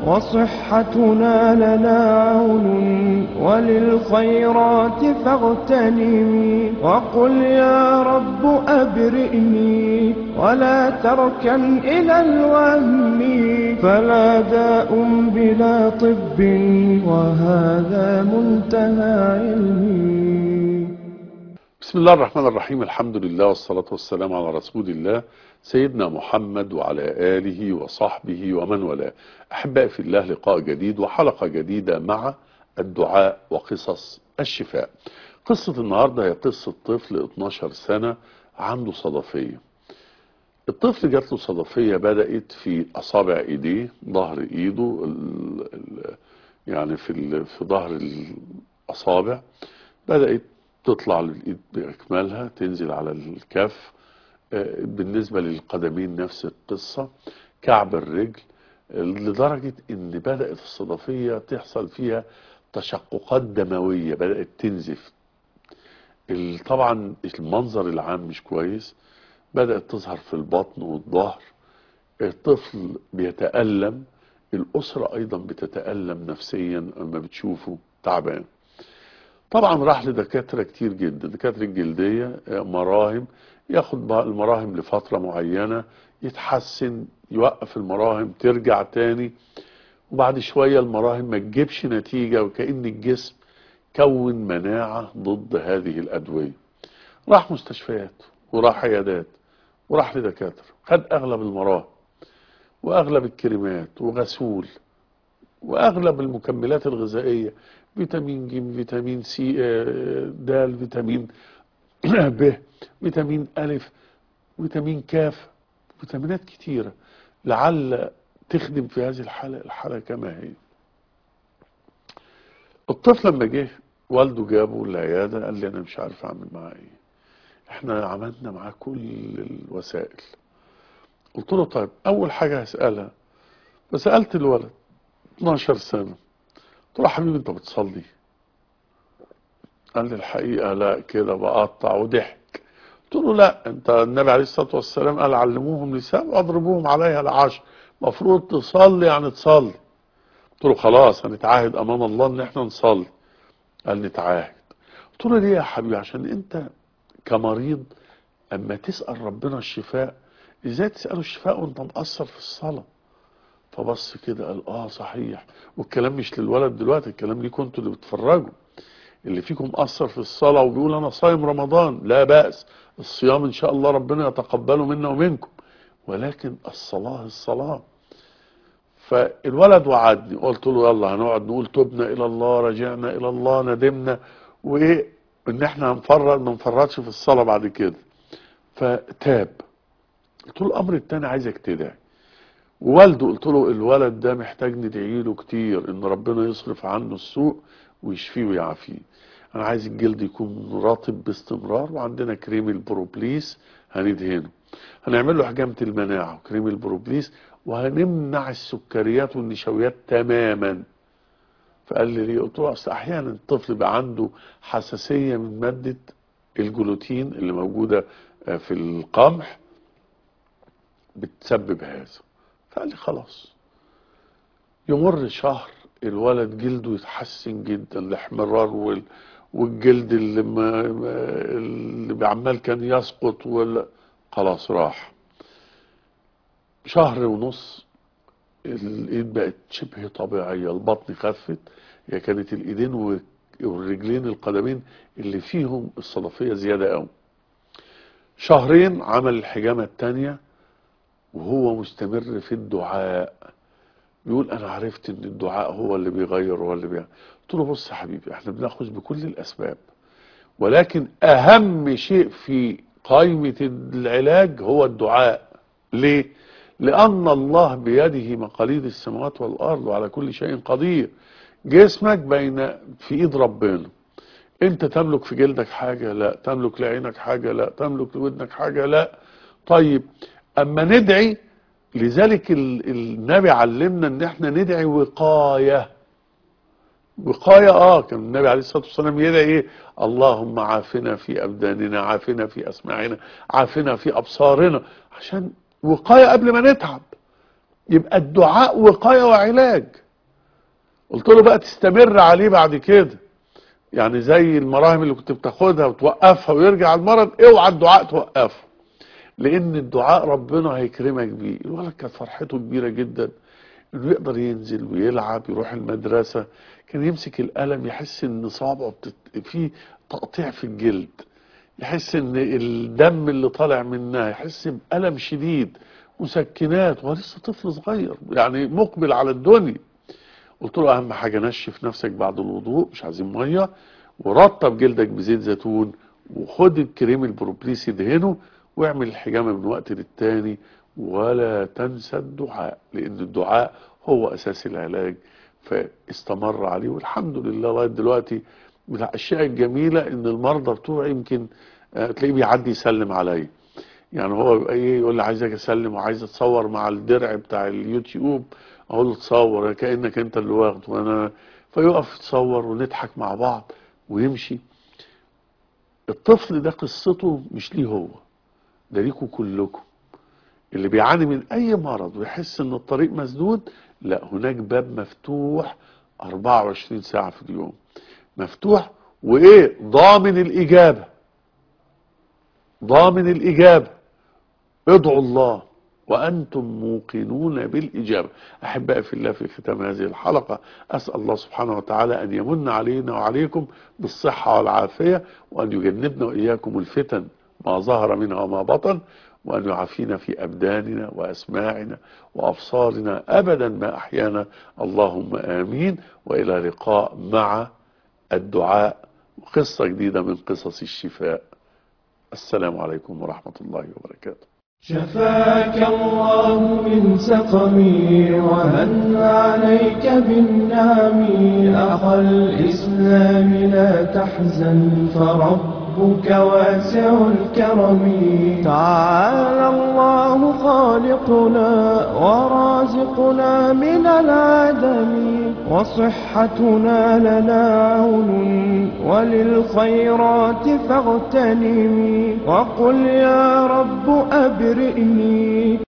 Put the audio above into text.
وصحتنا لنا عون وللخيرات فاغتنمي وقل يا رب أبرئني ولا تركن إلى الوهم فلا داء بلا طب وهذا منتهى علمي بسم الله الرحمن الرحيم الحمد لله والصلاة والسلام على رسول الله سيدنا محمد وعلى آله وصحبه ومن والاه أحبائي في الله لقاء جديد وحلقة جديدة مع الدعاء وقصص الشفاء قصة النهاردة هي قصة طفل 12 سنة عنده صدفية الطفل جات له صدفية بدأت في أصابع إيديه ظهر إيده ال ال يعني في ال في ظهر الأصابع بدأت تطلع للإيد بأكملها تنزل على الكف بالنسبة للقدمين نفس القصة كعب الرجل لدرجة ان بدأت الصدفية تحصل فيها تشققات دموية بدأت تنزف طبعا المنظر العام مش كويس بدأت تظهر في البطن والظهر الطفل بيتألم الأسرة أيضا بتتألم نفسيا أما بتشوفه تعبان طبعا راح لدكاترة كتير جدا دكاترة جلدية مراهم ياخد المراهم لفترة معينة يتحسن يوقف المراهم ترجع تاني وبعد شوية المراهم ما تجيبش نتيجة وكأن الجسم كون مناعة ضد هذه الأدوية راح مستشفيات وراح عيادات وراح لدكاترة خد أغلب المراهم وأغلب الكريمات وغسول وأغلب المكملات الغذائية فيتامين ج فيتامين سي د فيتامين ب فيتامين ألف فيتامين كاف فيتامينات كتيرة لعل تخدم في هذه الحالة الحالة كما هي الطفل لما جه والده جابه العيادة قال لي أنا مش عارف أعمل معاه إيه إحنا عملنا معاه كل الوسائل قلت له طيب أول حاجة هسألها فسألت الولد 12 سنة قلت له يا حبيبي أنت بتصلي قال لي الحقيقة لا كده بقطع وضحك قلت له لا انت النبي عليه الصلاة والسلام قال علموهم نساء واضربوهم عليها العشر مفروض تصلي يعني تصلي قلت له خلاص هنتعاهد امام الله ان احنا نصلي قال نتعاهد قلت له ليه يا حبيبي عشان انت كمريض اما تسأل ربنا الشفاء ازاي تسأله الشفاء وانت مقصر في الصلاة فبص كده قال اه صحيح والكلام مش للولد دلوقتي الكلام ليكم انتوا اللي بتفرجوا اللي فيكم مقصر في الصلاة وبيقول أنا صايم رمضان لا بأس الصيام إن شاء الله ربنا يتقبله منا ومنكم ولكن الصلاة الصلاة فالولد وعدني قلت له يلا هنقعد نقول تبنا إلى الله رجعنا إلى الله ندمنا وإيه إن إحنا هنفرط ما نفرطش في الصلاة بعد كده فتاب قلت له الأمر التاني عايزك تدعي ووالده قلت له الولد ده محتاج ندعي له كتير إن ربنا يصرف عنه السوء ويشفيه ويعافيه انا عايز الجلد يكون رطب باستمرار وعندنا كريم البروبليس هندهنه هنعمل له حجامة المناعة وكريم البروبليس وهنمنع السكريات والنشويات تماما فقال لي ليه قلت له اصل احيانا الطفل بقى عنده حساسية من مادة الجلوتين اللي موجودة في القمح بتسبب هذا فقال لي خلاص يمر شهر الولد جلده يتحسن جدا الاحمرار وال والجلد اللي ما اللي عمال كان يسقط ولا خلاص راح شهر ونص الايد بقت شبه طبيعية البطن خفت هي كانت الايدين والرجلين القدمين اللي فيهم الصدفية زيادة قوي شهرين عمل الحجامة التانية وهو مستمر في الدعاء بيقول انا عرفت ان الدعاء هو اللي بيغير هو اللي بيعمل قلت له بص يا حبيبي احنا بناخذ بكل الاسباب ولكن اهم شيء في قائمة العلاج هو الدعاء ليه لان الله بيده مقاليد السماوات والارض وعلى كل شيء قدير جسمك بين في ايد ربنا انت تملك في جلدك حاجة لا تملك لعينك حاجة لا تملك لودنك حاجة لا طيب اما ندعي لذلك النبي علمنا ان احنا ندعي وقاية وقاية اه كان النبي عليه الصلاة والسلام يدعي ايه اللهم عافنا في ابداننا عافنا في اسماعنا عافنا في ابصارنا عشان وقاية قبل ما نتعب يبقى الدعاء وقاية وعلاج قلت له بقى تستمر عليه بعد كده يعني زي المراهم اللي كنت بتاخدها وتوقفها ويرجع المرض اوعى الدعاء توقفه لان الدعاء ربنا هيكرمك بيه الولد كانت فرحته كبيرة جدا انه يقدر ينزل ويلعب يروح المدرسة كان يمسك القلم يحس ان صابعه بتت... فيه تقطيع في الجلد يحس ان الدم اللي طالع منها يحس بألم شديد مسكنات وهو لسه طفل صغير يعني مقبل على الدنيا قلت له اهم حاجة نشف نفسك بعد الوضوء مش عايزين مية ورطب جلدك بزيت زيتون وخد الكريم البروبليس ادهنه واعمل الحجامة من وقت للتاني ولا تنسى الدعاء لان الدعاء هو اساس العلاج فاستمر عليه والحمد لله لغايه دلوقتي من الاشياء الجميله ان المرضى بتوعي يمكن آه، تلاقيه بيعدي يسلم عليا يعني هو يبقى ايه يقول لي عايزك اسلم وعايز اتصور مع الدرع بتاع اليوتيوب اقول له تصور كانك انت اللي واخده وانا فيقف يتصور ونضحك مع بعض ويمشي الطفل ده قصته مش ليه هو ده ليكوا كلكم اللي بيعاني من اي مرض ويحس ان الطريق مسدود لا هناك باب مفتوح 24 ساعة في اليوم مفتوح وايه ضامن الاجابة ضامن الاجابة ادعوا الله وانتم موقنون بالاجابة احبائي في الله في ختام هذه الحلقة اسأل الله سبحانه وتعالى ان يمن علينا وعليكم بالصحة والعافية وان يجنبنا واياكم الفتن ما ظهر منها وما بطن وأن يعافينا في أبداننا وأسماعنا وأبصارنا أبدا ما أحيانا اللهم آمين وإلى لقاء مع الدعاء قصة جديدة من قصص الشفاء السلام عليكم ورحمة الله وبركاته شفاك الله من سقمي ومن عليك بالنعم أخ الإسلام لا تحزن فربك واسع الكرم تعالى الله خالقنا ورازقنا من العدم وصحتنا لنا عون وللخيرات فاغتنمي وقل يا رب أبرئني